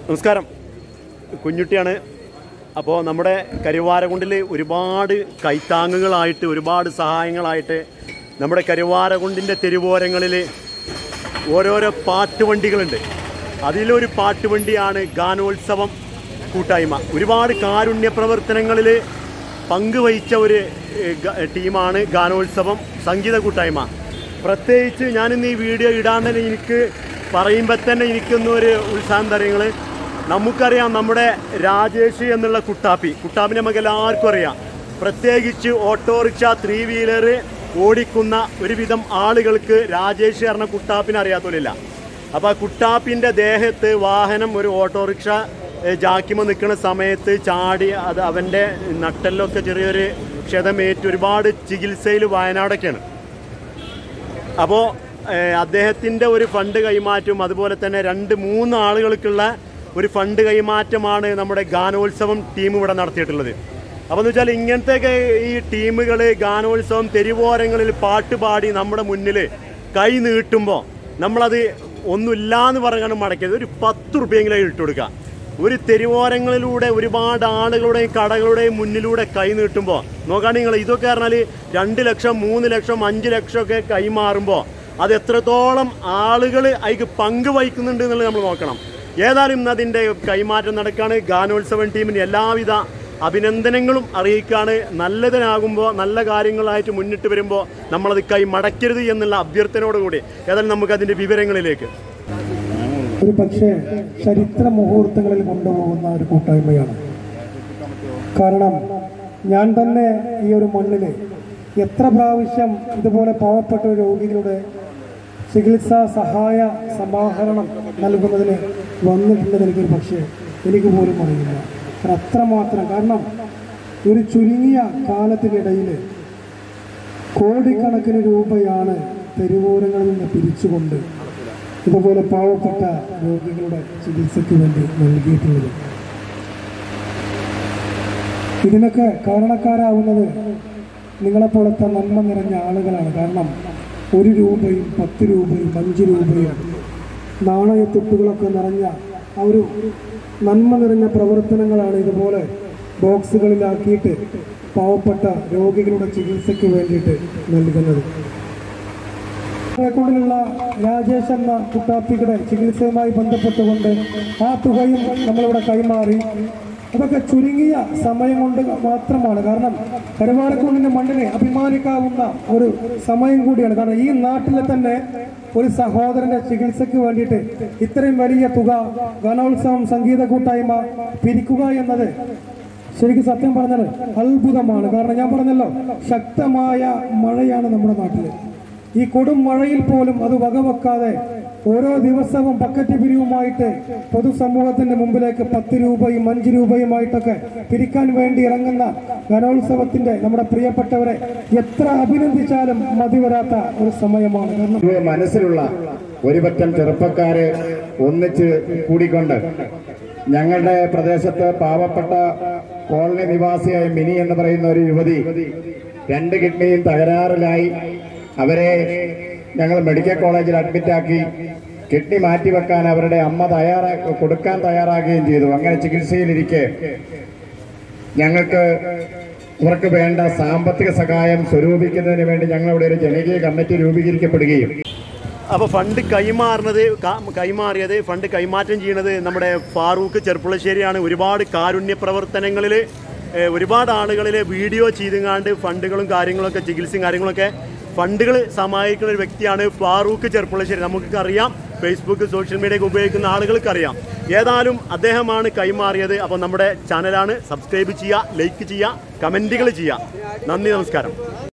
നമസ്കാരം കുഞ്ഞുട്ടിയാണ് അപ്പോൾ നമ്മുടെ കരുവാരകുണ്ടിൽ ഒരുപാട് കൈത്താങ്ങുകളായിട്ട് ഒരുപാട് സഹായങ്ങളായിട്ട് നമ്മുടെ കരുവാരകുണ്ടിൻ്റെ തെരുവോരങ്ങളിൽ ഓരോരോ പാട്ടുവണ്ടികളുണ്ട് അതിലൊരു പാട്ടുവണ്ടിയാണ് ഗാനോത്സവം കൂട്ടായ്മ ഒരുപാട് കാരുണ്യ പ്രവർത്തനങ്ങളിൽ പങ്കുവഹിച്ച ഒരു ഏഹ്, ഗ- ടീമാണ് ഗാനോത്സവം സംഗീത കൂട്ടായ്മ പ്രത്യേകിച്ച് ഞാനിന്ന് ഈ വീഡിയോ ഇടാൻ തന്നെ എനിക്ക് പറയുമ്പോൾ തന്നെ എനിക്കൊന്നും ഒരു ഉത്സാഹം തരങ്ങൾ നമുക്കറിയാം നമ്മുടെ രാജേഷ് എന്നുള്ള കുട്ടാപ്പി കുട്ടാപ്പിനെ നമുക്ക് എല്ലാവർക്കും അറിയാം പ്രത്യേകിച്ച് ഓട്ടോറിക്ഷ ത്രീ വീലർ ഓടിക്കുന്ന ഒരുവിധം ആളുകൾക്ക് രാജേഷ് പറഞ്ഞ കുട്ടാപ്പിനെ അറിയാത്തവരില്ല അപ്പോൾ ആ കുട്ടാപ്പിൻ്റെ ദേഹത്ത് വാഹനം ഒരു ഓട്ടോറിക്ഷ ഏഹ്, ജാക്കിമ നിൽക്കുന്ന സമയത്ത് ചാടി അത് അവൻ്റെ നട്ടെല്ലൊക്കെ ചെറിയൊരു ക്ഷതമേറ്റ് ഒരുപാട് ചികിത്സയിൽ വയനാടൊക്കെയാണ് അപ്പോൾ അദ്ദേഹത്തിൻ്റെ ഒരു ഫണ്ട് കൈമാറ്റവും അതുപോലെ തന്നെ രണ്ട് മൂന്ന് ആളുകൾക്കുള്ള ഒരു ഫണ്ട് കൈമാറ്റമാണ് നമ്മുടെ ഗാനോത്സവം ടീം ഇവിടെ നടത്തിയിട്ടുള്ളത് അപ്പോൾ എന്ന് വെച്ചാൽ ഇങ്ങനത്തെയൊക്കെ ഈ ടീമുകൾ ഗാനോത്സവം തെരുവോരങ്ങളിൽ പാട്ട് പാടി നമ്മുടെ മുന്നിൽ കൈ നീട്ടുമ്പോൾ നമ്മളത് ഒന്നുമില്ലാന്ന് പറഞ്ഞാണ് മടക്കിയത് ഒരു പത്ത് റുപ്യെങ്കിലും ഇട്ട് കൊടുക്കുക ഒരു തെരുവോരങ്ങളിലൂടെ ഒരുപാട് ആളുകളുടെയും കടകളുടെയും മുന്നിലൂടെ കൈ നീട്ടുമ്പോൾ നോക്കുകയാണെങ്കിൽ നിങ്ങൾ ഇതൊക്കെ പറഞ്ഞാൽ രണ്ട് ലക്ഷം മൂന്ന് ലക്ഷം അഞ്ച് ലക്ഷം ഒക്കെ കൈമാറുമ്പോൾ അത് എത്രത്തോളം ആളുകൾ അതിക്ക് പങ്ക് വഹിക്കുന്നുണ്ട് എന്നുള്ളത് നമ്മൾ നോക്കണം ഏതായാലും ഇന്ന് അതിൻ്റെ കൈമാറ്റം നടക്കുകയാണ് ഗാനോത്സവം ടീമിന് എല്ലാവിധ അഭിനന്ദനങ്ങളും അറിയിക്കുകയാണ് നല്ലതിനാകുമ്പോൾ നല്ല കാര്യങ്ങളായിട്ട് മുന്നിട്ട് വരുമ്പോൾ നമ്മളത് കൈ മടക്കരുത് എന്നുള്ള അഭ്യർത്ഥനയോടുകൂടി ഏതായാലും നമുക്ക് അതിൻ്റെ വിവരങ്ങളിലേക്ക് ഒരു പക്ഷേ ചരിത്ര മുഹൂർത്തങ്ങളിൽ കൊണ്ടുപോകുന്ന ഒരു കൂട്ടായ്മയാണ് കാരണം ഞാൻ തന്നെ ഈ ഒരു മണ്ണിൽ എത്ര പ്രാവശ്യം ഇതുപോലെ പാവപ്പെട്ട രോഗികളുടെ ചികിത്സാ സഹായ സമാഹരണം നൽകുന്നതിന് വന്നിട്ടുണ്ടെന്ന് എനിക്കൊരു പക്ഷേ എനിക്ക് പോലും അറിയില്ല കാരണം അത്രമാത്രം കാരണം ഒരു ചുരുങ്ങിയ കാലത്തിനിടയിൽ കോടിക്കണക്കിന് രൂപയാണ് തെരുവോരങ്ങളിൽ നിന്ന് പിരിച്ചുകൊണ്ട് ഇതുപോലെ പാവപ്പെട്ട രോഗികളുടെ ചികിത്സയ്ക്ക് വേണ്ടി നൽകിയിട്ടുള്ളത് ഇതിനൊക്കെ കാരണക്കാരാവുന്നത് നിങ്ങളെപ്പോലത്തെ നന്മ നിറഞ്ഞ ആളുകളാണ് കാരണം ഒരു രൂപയും പത്ത് രൂപയും അഞ്ച് രൂപയും നാണയത്തുട്ടുകളൊക്കെ നിറഞ്ഞ ആ ഒരു നന്മ നിറഞ്ഞ പ്രവർത്തനങ്ങളാണ് ഇതുപോലെ ബോക്സുകളിലാക്കിയിട്ട് പാവപ്പെട്ട രോഗികളുടെ ചികിത്സയ്ക്ക് വേണ്ടിയിട്ട് നൽകുന്നത് റെക്കോർഡിലുള്ള രാജേഷ് എന്ന കുട്ടാപ്പിയുടെ ചികിത്സയുമായി ബന്ധപ്പെട്ടുകൊണ്ട് ആ തുകയും നമ്മളിവിടെ കൈമാറി അതൊക്കെ ചുരുങ്ങിയ സമയം കൊണ്ട് മാത്രമാണ് കാരണം കരുവാരക്കുണ്ടിന്റെ മണ്ണിനെ അഭിമാനിക്കാവുന്ന ഒരു സമയം കൂടിയാണ് കാരണം ഈ നാട്ടിലെ തന്നെ ഒരു സഹോദരന്റെ ചികിത്സയ്ക്ക് വേണ്ടിയിട്ട് ഇത്രയും വലിയ തുക ഗാനോത്സവം സംഗീത കൂട്ടായ്മ പിരിക്കുക എന്നത് ശരിക്കും സത്യം പറഞ്ഞാൽ അത്ഭുതമാണ് കാരണം ഞാൻ പറഞ്ഞല്ലോ ശക്തമായ മഴയാണ് നമ്മുടെ നാട്ടിൽ ഈ കൊടും മഴയിൽ പോലും അത് വകവെക്കാതെ ഓരോ ദിവസവും ബക്കറ്റ് പിരിവുമായിട്ട് പൊതുസമൂഹത്തിന്റെ മുമ്പിലേക്ക് പത്ത് രൂപയും അഞ്ച് രൂപയുമായിട്ടൊക്കെ പിരിക്കാൻ വേണ്ടി ഇറങ്ങുന്ന ഗാനോത്സവത്തിന്റെ നമ്മുടെ പ്രിയപ്പെട്ടവരെ എത്ര അഭിനന്ദിച്ചാലും മതി വരാത്ത ഒരു സമയമാണ് കാരണം ഇത് മനസ്സിലുള്ള ഒരുപറ്റം ചെറുപ്പക്കാര് ഒന്നിച്ച് കൂടിക്കൊണ്ട് ഞങ്ങളുടെ പ്രദേശത്ത് പാവപ്പെട്ട കോളനി നിവാസിയായ മിനി എന്ന് പറയുന്ന ഒരു യുവതി രണ്ട് കിഡ്നിയും തകരാറിലായി അവരെ ഞങ്ങൾ മെഡിക്കൽ കോളേജിൽ അഡ്മിറ്റാക്കി കിഡ്നി മാറ്റിവെക്കാൻ അവരുടെ അമ്മ തയ്യാറാ കൊടുക്കാൻ തയ്യാറാകുകയും ചെയ്തു അങ്ങനെ ചികിത്സയിലിരിക്കെ ഞങ്ങൾക്ക് ഇവർക്ക് വേണ്ട സാമ്പത്തിക സഹായം സ്വരൂപിക്കുന്നതിന് വേണ്ടി ഞങ്ങളിവിടെ ഒരു ജനകീയ കമ്മിറ്റി രൂപീകരിക്കപ്പെടുകയും അപ്പോൾ ഫണ്ട് കൈമാറുന്നത് ക- കൈമാറിയത് ഫണ്ട് കൈമാറ്റം ചെയ്യുന്നത് നമ്മുടെ ഫാറൂഖ് ചെർപ്പുളശ്ശേരിയാണ് ഒരുപാട് കാരുണ്യ പ്രവർത്തനങ്ങളിൽ ഒരുപാട് ആളുകളിൽ വീഡിയോ ചെയ്തുങ്ങാണ്ട് ഫണ്ടുകളും കാര്യങ്ങളൊക്കെ ചികിത്സയും കാര്യങ്ങളൊക്കെ ഫണ്ടുകൾ സമാഹരിക്കുന്ന ഒരു വ്യക്തിയാണ് ഫാറൂഖ് ചെർപ്പുളശ്ശേരി നമുക്ക് അറിയാം ഫേസ്ബുക്ക് സോഷ്യൽ മീഡിയ ഉപയോഗിക്കുന്ന ആളുകൾക്ക് അറിയാം ഏതായാലും അദ്ദേഹമാണ് കൈമാറിയത് അപ്പോൾ നമ്മുടെ ചാനലാണ് സബ്സ്ക്രൈബ് ചെയ്യുക ലൈക്ക് ചെയ്യുക കമൻറ്റുകൾ ചെയ്യുക നന്ദി നമസ്കാരം